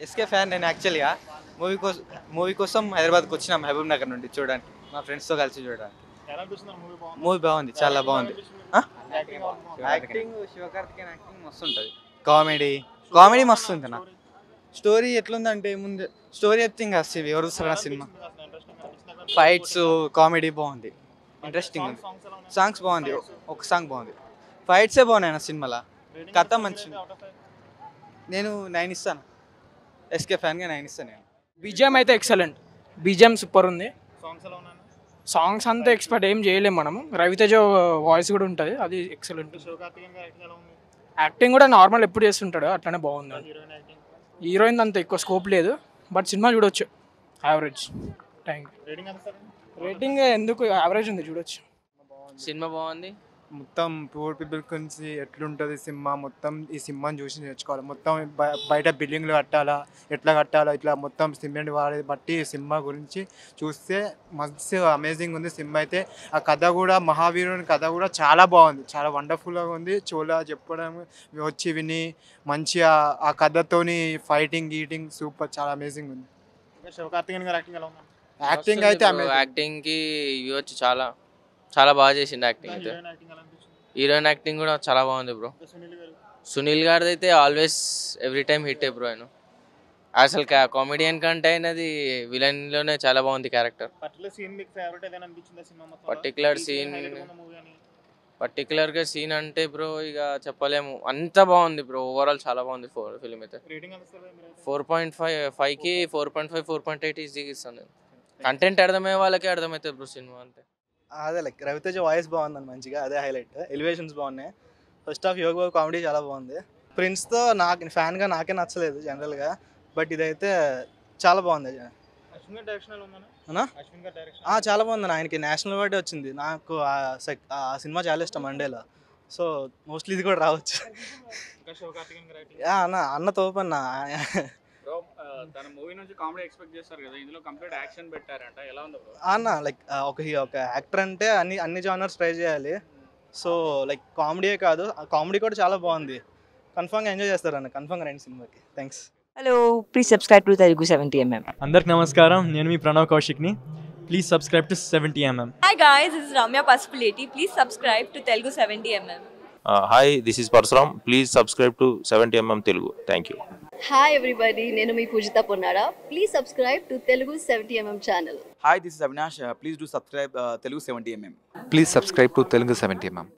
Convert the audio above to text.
SK fan నేను యాక్చువల్గా movie కోసం మూవీ కోసం హైదరాబాద్కి వచ్చిన మహబూబ్ నగర్ నుండి చూడడానికి మా ఫ్రెండ్స్తో కలిసి చూడడానికి ఎలా అనిపిస్తుంది మూవీ బాగుంది మూవీ బాగుంది చాలా బాగుంది యాక్టింగ్ బాగుంది యాక్టింగ్ శివకార్తికేయన్ యాక్టింగ్ మస్తు ఉంటుంది కామెడీ కామెడీ మస్తు ఉంది నా స్టోరీ ఎట్లుందంటే ముందు స్టోరీ చెప్తే ఇంకా వస్తుంది ఎవరు చూస్తారు ఆ సినిమా ఫైట్స్ కామెడీ బాగుంది ఇంట్రెస్టింగ్ ఉంది సాంగ్స్ ఎలా ఉన్నాయి సాంగ్స్ బాగుంది ఒక సాంగ్ బాగుంది ఫైట్సే బాగున్నాయి నా సినిమాలో Rating కథ ఎంత మంచిది. out of five? నేను నైన్ ఇస్తాను ఎస్కే ఫ్యాన్గా నైన్ ఇస్తాను నేను బీజిఎం అయితే ఎక్సలెంట్ బీజిఎం సూపర్ ఉంది సాంగ్స్ ఎలా ఉన్నాయి సాంగ్స్ అంతా ఎక్స్పెక్ట్ ఏం చేయలేము మనము రవితేజ వాయిస్ కూడా ఉంటుంది అది ఎక్సలెంట్ శివకార్తికేయన్ గారి యాక్టింగ్ ఎలా ఉంది యాక్టింగ్ కూడా నార్మల్ ఎప్పుడు చేస్తుంటాడు అట్లనే బాగుంది హీరోయిన్ యాక్టింగ్ హీరోయిన్ అంత ఎక్కువ స్కోప్ లేదు బట్ సినిమా చూడొచ్చు యావరేజ్ థ్యాంక్ రేటింగ్ ఎంత సార్ రేటింగ్ ఎందుకు యావరేజ్ ఉంది చూడొచ్చు సినిమా బాగుంది మొత్తం పూర్ పీపుల్ గురించి ఎట్లుంటుంది సినిమా మొత్తం ఈ సినిమాని చూసి నేర్చుకోవాలి మొత్తం బయ- బయట బిల్డింగ్లు కట్టాలా ఎట్లా కట్టాలా ఇట్లా మొత్తం సిమెంట్ వాడే బట్టి సినిమా గురించి చూస్తే మస్తు అమేజింగ్ ఉంది సినిమా అయితే ఆ కథ కూడా మహావీరుని కథ కూడా చాలా బాగుంది చాలా వండర్ఫుల్గా ఉంది చోలా చెప్పడం వచ్చి విని మంచిగా ఆ కథతోని ఫైటింగ్ గీటింగ్ సూపర్ చాలా అమేజింగ్ ఉంది ఇంకా శివకార్తికేయన్ గారి యాక్టింగ్ ఎలా ఉంది యాక్టింగ్ అయితే amazing. యాక్టింగ్ కి ఇవ్వచ్చు చాలా చాలా బాగా చేసిండు యాక్టింగ్ అయితే హీరోయిన్ యాక్టింగ్ ఎలా అనిపించింది హీరోయిన్ యాక్టింగ్ కూడా చాలా బాగుంది బ్రో ఇంకా సునీల్ గారు సునీల్ గారిది అయితే always every time hit bro ఆయన అసలు కామెడియన్ కంటే అయినది విలన్ లోనే చాలా బాగుంది క్యారెక్టర్ పర్టికులర్ సీన్ మీకు ఫేవరెట్ ఏదైనా అనిపించిందా సినిమా మొత్తం Particular scene- మూవీ అని పర్టికులర్ గా సీన్ అంటే బ్రో ఇక చెప్పలేము అంత బాగుంది బ్రో ఓవరాల్ చాలా బాగుంది ఫోర్ ఫిలిం అయితే రేటింగ్ ఎంత సార్ మీరు ఫోర్ పాయింట్ ఫైవ్ ఫైవ్ కి four point five four point eight ఈజీగా ఇస్తాను నేను కంటెంట్ అర్థమయ్యే వాళ్ళకే అర్థమవుతుంది బ్రో సినిమా అంతే అదే లైక్ రవితేజ వాయిస్ బాగుందని మంచిగా అదే హైలైట్ ఎలివేషన్స్ బాగున్నాయి first half Yogi Babu comedy చాలా బాగుంది ప్రిన్స్తో నాకు ఫ్యాన్గా నాకే నచ్చలేదు జనరల్గా బట్ ఇదైతే చాలా బాగుంది అశ్విన్ గారి డైరెక్షన్ ఎలా ఉందన్న అన్నా? అశ్విన్ గారి డైరెక్షన్ ఆ, చాలా బాగుంది ఆయనకి నేషనల్ అవార్డు వచ్చింది నాకు ఆ sec- ఆ సినిమా చాలా ఇష్టం మండేలో సో మోస్ట్లీ ఇది కూడా రావచ్చు ఇంకా శివకార్తికేయన్ గారి యాక్టింగ్ యా అన్న అన్న తోపన్న బ్రో తన మూవీ నుంచి కామెడీ ఎక్స్పెక్ట్ చేస్తారు కదా ఇందులో కంప్లీట్ యాక్షన్ పెట్టారంట ఎలా ఉంది బ్రో అన్న లైక్ ఒక ఒక యాక్టర్ అంటే అన్ని అన్ని జానర్స్ ట్రై చేయాలి సో లైక్ కామెడీయే కాదు కామెడీ కూడా చాలా బాగుంది కన్ఫామ్గా ఎంజాయ్ చేస్తారు అన్న కన్ఫామ్గా రండి సినిమాకి thanks hello please subscribe to Telugu seventy MM అందరికి నమస్కారం నేను మీ ప్రణవ్ కౌశిక్ని please subscribe to seventy MM Hi guys, this is Ramya Pasupuleti. Please subscribe to Telugu 70mm. Hi this is Parashuram please subscribe to seventy MM Telugu thank you hi everybody నేను మీ Poojitha Ponnara please subscribe to Telugu seventy MM channel hi this is Avinash please do subscribe Telugu seventy MM please subscribe to Telugu seventy MM